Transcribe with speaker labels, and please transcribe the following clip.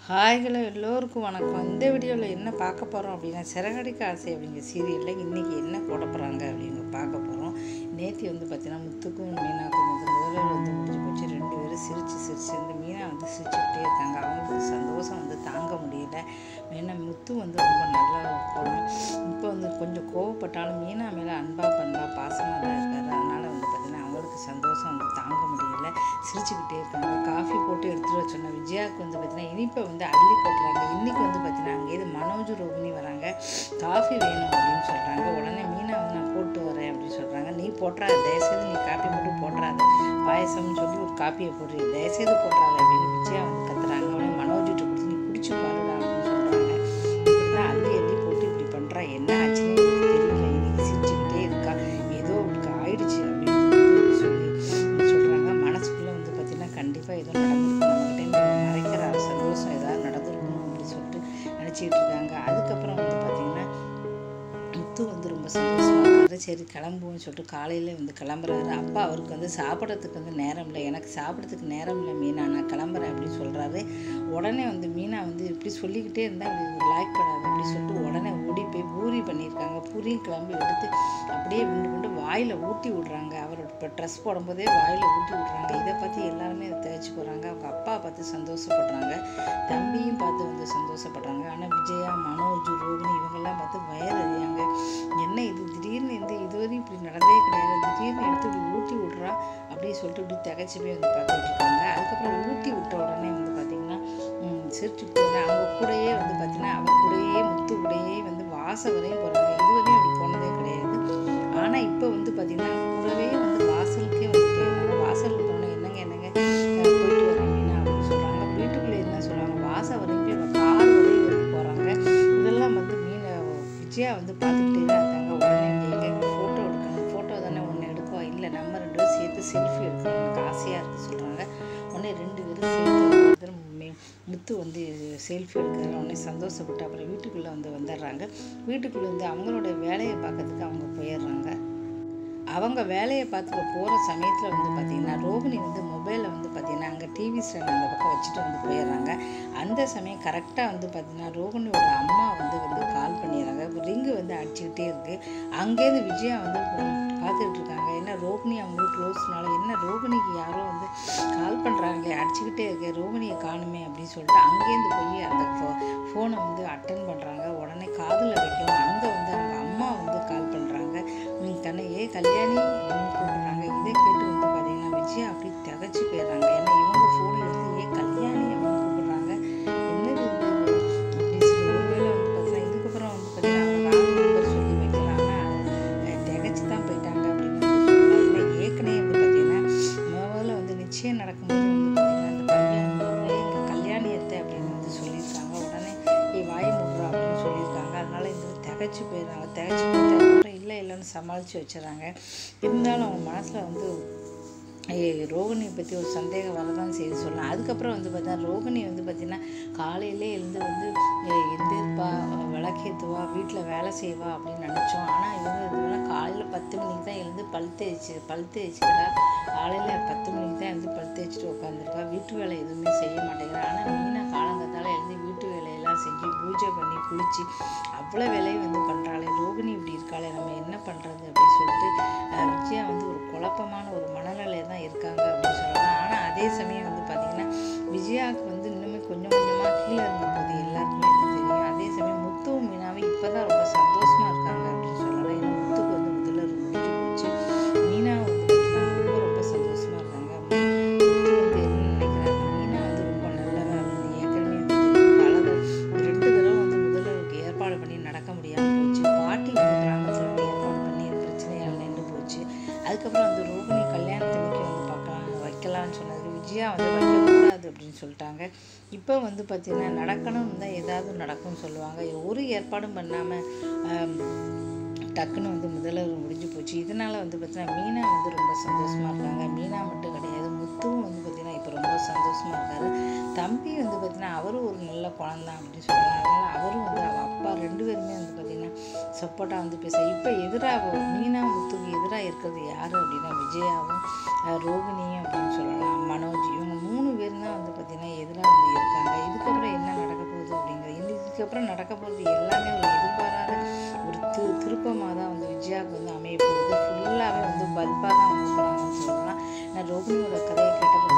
Speaker 1: ஹாய்களோ எல்லோருக்கும் வணக்கம் இந்த வீடியோவில் என்ன பார்க்க போகிறோம் அப்படின்னா சிறகடிக்க ஆசை அப்படிங்கிற சீரியலில் இன்றைக்கி என்ன போட போகிறாங்க அப்படிங்க பார்க்க போகிறோம் நேத்தி வந்து பார்த்தீங்கன்னா முத்துக்கும் மீனாக்கும் வந்து முதல்ல வந்து முடிஞ்சு போச்சு ரெண்டு பேரும் சிரித்து சிரித்து இந்த மீனா வந்து சிரிச்சுக்கிட்டே இருக்காங்க அவங்களுக்கு சந்தோஷம் வந்து தாங்க முடியல ஏன்னா முத்து வந்து ரொம்ப நல்லா போகணும் இப்போ வந்து கொஞ்சம் கோவப்பட்டாலும் மீனா மேலே அன்பா பண்பா பாசமாக தான் இருக்காரு அதனால் வந்து பார்த்தீங்கன்னா அவங்களுக்கு சந்தோஷம் வந்து தாங்க முடியல சிரிச்சுக்கிட்டே இருக்காங்க காஃபி போட்டு எடுத்துகிட்டு வர சொன்ன விஜயாவுக்கு வந்து பார்த்தீங்கன்னா இனிப்பை வந்து அள்ளி போட்டுறாங்க இன்றைக்கி வந்து பார்த்தீங்கன்னா அங்கேயிருந்து மனோஜ் ரோகிணி வராங்க காஃபி வேணும் அப்படின்னு சொல்கிறாங்க உடனே மீனா வந்து நான் போட்டு வரேன் அப்படின்னு சொல்கிறாங்க நீ போட்டுறாத தயவுசெய்து நீ காப்பி மட்டும் போட்டுறாத பாயசம்னு சொல்லி ஒரு காப்பியை போடுறீ தயவுசெய்து போட்டுறாத அப்படின்னு விஜயா வந்து கத்துறாங்க உடனே மனோஜிட்ட கொடுத்து நீ குடிச்சு பாருடா அப்படின்னு சொல்கிறாங்க இப்படி தான் அள்ளி அள்ளி போட்டு இப்படி பண்ணுறா என்ன ஆச்சுன்னு எனக்கு தெரியல இன்னைக்கு சிரிச்சுக்கிட்டே இருக்கா ஏதோ அவளுக்கு ஆயிடுச்சு அப்படின்னு சொல்லி சொல்கிறாங்க மனசுக்குள்ளே வந்து பார்த்தீங்கன்னா கண்டிப்பாக ஏதோ நடந்திருக்கும் நம்மகிட்ட மறைக்கிற சந்தோஷம் ஏதாவது நடந்திருக்கணும் அப்படின்னு சொல்லிட்டு நினச்சிக்கிட்டு இருக்காங்க அதுக்கப்புறம் வந்து பார்த்தீங்கன்னா முத்து வந்து ரொம்ப சந்தோஷமாக இருக்காரு சரி கிளம்புவோம்னு சொல்லிட்டு காலையில் வந்து கிளம்புறாரு அப்பா அவருக்கு வந்து சாப்பிட்றதுக்கு வந்து நேரம் இல்லை எனக்கு சாப்பிட்றதுக்கு நேரம் இல்லை மீனா நான் கிளம்புறேன் அப்படின்னு சொல்கிறாரு உடனே வந்து மீனா வந்து இப்படி சொல்லிக்கிட்டே இருந்தால் அப்படி லாய்க் படாது அப்படி சொல்லிட்டு உடனே ஓடி போய் பூரி பண்ணியிருக்காங்க பூரியும் கிளம்பி எடுத்து அப்படியே விண்டு விண்டு வாயில் ஊட்டி விடுறாங்க அவரோட இப்போ ட்ரெஸ் போடும்போதே வாயில் ஊட்டி விடுறாங்க இதை பற்றி எல்லாருமே அதை தேய்ச்சி போகிறாங்க அவங்க அப்பா பார்த்து சந்தோஷப்படுறாங்க தம்பியும் பார்த்து வந்து சந்தோஷப்படுறாங்க ஆனால் விஜயா மனோஜ் ரோகிணி இவங்கெல்லாம் பார்த்து வயறறியாங்க என்ன இது திடீர்னு இந்த இதுவரையும் இப்படி நடந்தே கிடையாது திடீர்னு எடுத்து இப்படி ஊட்டி விட்றா அப்படின்னு சொல்லிட்டு இப்படி திகச்சு போய் வந்து பார்த்துட்டு இருக்காங்க அதுக்கப்புறம் ஊட்டி விட்ட உடனே வந்து பார்த்திங்கன்னா சிரிச்சு போங்க அவங்க கூடயே வந்து பார்த்தீங்கன்னா அவங்க கூடயே முத்து கூடயே வந்து வாசல் வரையும் போகிறாங்க இதுவரையும் அப்படி போனதே கிடையாது ஆனால் இப்போ வந்து பார்த்திங்கன்னா கூடவே வந்து வாசலுக்கே வந்து போயிடுறாங்க வாசலுக்கு போனால் என்னங்க என்னங்க அஹ் போயிட்டு வரேன் அப்படின்னா அப்படின்னு சொல்கிறாங்க வீட்டுக்குள்ளே என்ன சொல்கிறாங்க வாசல் வரையும் போய் கார் வரையும் வரைக்கும் போகிறாங்க இதெல்லாம் வந்து மீன் விஜயா வந்து பார்த்துக்கிட்டே தான் இருக்காங்க உடனே வந்து எங்க ஃபோட்டோ எடுக்கணும் ஃபோட்டோ தானே ஒன்று எடுக்கவா இல்லை நம்ம ரெண்டு பேரும் சேர்த்து செல்ஃபி எடுக்கணும் எனக்கு ஆசையாக இருக்குது சொல்கிறாங்க உடனே ரெண்டு பேரும் சேர்த்து மே- முத்து வந்து செல்ஃபி எடுக்கிறாங்க உடனே சந்தோஷப்பட்டு அப்புறம் வீட்டுக்குள்ளே வந்து வந்துடுறாங்க வீட்டுக்குள்ளே வந்து அவங்களோட வேலையை பார்க்கறதுக்கு அவங்க போயிடுறாங்க அவங்க வேலையை பார்த்துக்க போகிற சமயத்தில் வந்து பார்த்திங்கன்னா ரோகிணி வந்து மொபைலில் வந்து பார்த்திங்கன்னா அங்கே டிவி ஸ்டாண்ட் அந்த பக்கம் வச்சுட்டு வந்து போயிடுறாங்க அந்த சமயம் கரெக்டாக வந்து பார்த்திங்கன்னா ரோகிணியோட அம்மா வந்து வந்து கால் பண்ணிடுறாங்க ரிங்கு வந்து அடிச்சுக்கிட்டே இருக்குது அங்கேருந்து விஜயா வந்து பார்த்துக்கிட்டு இருக்காங்க என்ன ரோகிணி அவங்களுக்கு க்ளோஸ்னால என்ன ரோகிணிக்கு யாரோ வந்து கால் பண்ணுறாங்களே அடிச்சுக்கிட்டே இருக்கு ரோகிணியை காணுமே அப்படின்னு சொல்லிட்டு அங்கேருந்து போய் அந்த ஃபோ ஃபோனை வந்து அட்டன் பண்ணுறாங்க உடனே காதில் வைக்கும் அங்கே வந்து அவங்க அம்மா வந்து கால் பண்ணுறாங்க தன்னை ஏ கல்யாணி அப்படின்னு கூப்பிடுறாங்க இதை கேட்டு வந்து பார்த்தீங்கன்னா விஜயா அப்படி திகச்சு போயிடுறாங்க ஏன்னா இவங்க ஃபோனை எடுத்து ஏ கல்யாணி அப்படின்னு கூப்பிடுறாங்க என்னது இது அப்படி சொல்லி ஒருவேளை வந்து பார்த்தீங்கன்னா இதுக்கப்புறம் வந்து பார்த்தீங்கன்னா அவங்க ராங் நம்பர் சொல்லி வைக்கலாம் ஆனால் திகச்சு தான் போயிட்டாங்க அப்படின்னு வந்து சொல்லலாம் ஏன்னா ஏற்கனவே வந்து பார்த்தீங்கன்னா முதல்ல வந்து நிச்சயம் நடக்கும்போது வந்து பார்த்தீங்கன்னா இந்த கல்யாணம் எங்கள் கல்யாணியத்தை அப்படின்னு வந்து சொல்லியிருக்காங்க உடனே ஏ வாய் முடுறா அப்படின்னு சொல்லியிருக்காங்க அதனால இந்த திகச்சு போயிடுறாங்க திகச்சு போயிட்டு அதுக்கப்புறம் இல்லை இல்லைன்னு சமாளித்து வச்சிடறாங்க இருந்தாலும் அவங்க மனசில் வந்து ஏய், ரோகிணியை பற்றி ஒரு சந்தேகம் வரதான் செய்து சொல்லலாம் அதுக்கப்புறம் வந்து பார்த்தா ரோகிணி வந்து பார்த்திங்கன்னா காலையிலே எழுந்து வந்து ஏய், எந்திருப்பா விளக்கேற்றுவா வீட்டில் வேலை செய்வா அப்படின்னு நினச்சோம் ஆனால் இவங்க இதெல்லாம் காலையில் பத்து மணிக்கு தான் எழுந்து பல் தேய்ச்சி பல் தேய்ச்சிக்கிறா காலையில் பத்து மணிக்கு தான் எழுந்து பல் தேய்ச்சிட்டு உட்காந்துருக்கா வீட்டு வேலை எதுவுமே செய்ய மாட்டேங்கிறா ஆனால் மீனா காலங்கத்தால் எழுந்து வீட்டு வேலையெல்லாம் செஞ்சு பூஜை பண்ணி குளித்து அவ்வளோ வேலையும் வந்து பண்ணுறாளே ரோகிணி இப்படி இருக்காளே நம்ம என்ன பண்ணுறது அப்படின்னு சொல்லிட்டு அஹ், விஜயா வந்து ஒரு குழப்பமான ஒரு மனநிலையில தான் இருக்காங்க அப்படின்னு சொல்லலாம் ஆனால் அதே சமயம் வந்து பார்த்திங்கன்னா விஜயாவுக்கு வந்து இன்னுமே கொஞ்சம் கொஞ்சமாக கீழே இருந்த போது எல்லாருக்குமே வந்து தெரியும் அதே சமயம் முத்துவும் மீனாவும் இப்போ தான் ரொம்ப சந்தோஷமாக இருக்காங்க அப்படின்னு சொல்லலாம் ஏன்னா முத்துக்கு வந்து முதல்ல முடிஞ்சு போச்சு மீனா வந்து பார்த்தீங்கன்னா ரொம்ப ரொம்ப சந்தோஷமாக இருக்காங்க முத்து வந்து என்ன நினைக்கிறாங்க மீனா வந்து ரொம்ப நல்லவா அப்படின்னு ஏற்கனவே வந்து தெரியும். பல தடவை ரெண்டு தடவை வந்து முதல்வருக்கு ஏற்பாடு பண்ணி நடக்க முடியாமல் போச்சு பாட்டி வந்து கிராமத்தில் வந்து ஏற்பாடு பண்ணி அது பிரச்சனையால் நின்று போச்சு அதுக்கப்புறம் வந்து ரோகிணி கல்யாணத்தன்னைக்கு வந்து பார்க்கலாம் வைக்கலாம்னு சொன்னது விஜயா வந்து வைக்கக்கூடாது அப்படின்னு சொல்லிட்டாங்க இப்போ வந்து பார்த்தீங்கன்னா நடக்கணும்னு தான் ஏதாவது நடக்கும்னு சொல்லுவாங்க ஒரு ஏற்பாடும் பண்ணாமல் டக்குன்னு வந்து முதல்வர் முடிஞ்சு போச்சு இதனால் வந்து பார்த்தீங்கன்னா மீனா வந்து ரொம்ப சந்தோஷமாக இருக்காங்க மீனா மட்டும் கிடையாது முத்துவும் வந்து பார்த்தீங்கன்னா இப்போ ரொம்ப சந்தோஷமாக இருக்காரு தம்பி வந்து பார்த்தீங்கன்னா அவரும் ஒரு நல்ல குழந்தான் அப்படின்னு சொல்லலாம் அதனால் அவரும் வந்து அவள் அப்பா ரெண்டு பேருமே வந்து பார்த்தீங்கன்னா சப்போர்ட்டாக வந்து பேச இப்போ எதிராக மீனா முத்துக்கு எதிராக இருக்கிறது யார் அப்படின்னா விஜயாவும் அஹ், ரோகிணியும் அப்படின்னு சொல்லலாம் மனோஜ் இவங்க மூணு பேரும் தான் வந்து பார்த்தீங்கன்னா எதிராக வந்து இருக்காங்க இதுக்கப்புறம் என்ன இதுக்கப்புறம் நடக்க போகிறது எல்லாமே ஒரு எதிர்பாராத ஒரு திரு திருப்பமாக தான் வந்து விஜயாவுக்கு வந்து அமைய போகுது ஃபுல்லாகவே வந்து பல்பாக தான் வந்து போகிறாங்கன்னு சொல்லலாம் நான் ரோகிணியோட கதையை கேட்டப்போ